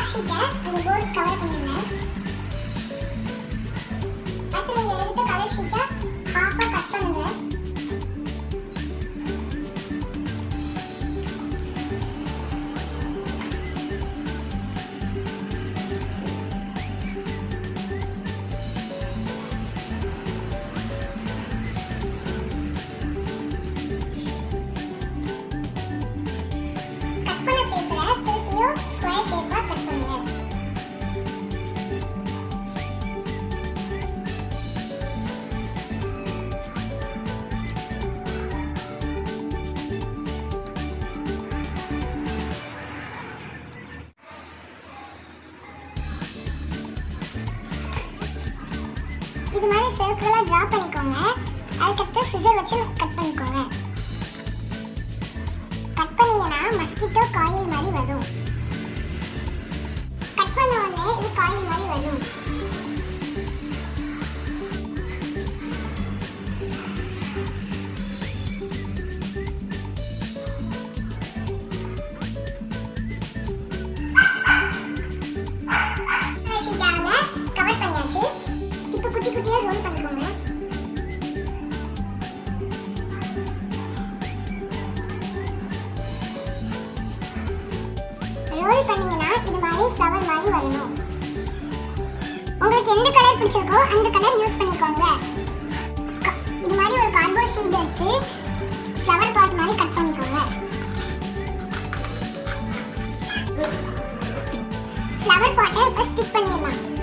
ஷீட்டை அந்த board cover பண்ணிடுங்க அடுத்து நீங்க எடுத்த கலர் ஷீட்டை ஹாஃபா கட் பண்ணுங்க கட் பண்ண பேப்பரை திருப்பியும் ஸ்கொயர் ஷேப்பா கட் பண்ணுங்க இது மாதிரி சர்க்கிளாக ட்ரா பண்ணிக்கோங்க அதுக்கப்புறம் சிசர் வச்சு கட் பண்ணிக்கோங்க கட் பண்ணீங்கன்னா மஸ்கிட்டோ காயில் மாதிரி வரும் கட் பண்ண உடனே இது காயில் மாதிரி வரும் ஷீட்டாக கவர் பண்ணியாச்சு இப்போ குட்டி குட்டியாக ரோல் பண்ணிக்கோங்க ரோல் பண்ணீங்கன்னா இது மாதிரி ஃப்ளவர் மாதிரி வரணும் உங்களுக்கு எந்த கலர் பிடிச்சிருக்கோ அந்த கலர் யூஸ் பண்ணிக்கோங்க க- இது மாதிரி ஒரு கார்ட்போர்ட் ஷீட் எடுத்து ஃப்ளவர் பாட் மாதிரி கட் பண்ணிக்கோங்க ஃப்ளவர் பாட்டை இப்போ ஸ்டிக் பண்ணிடலாம்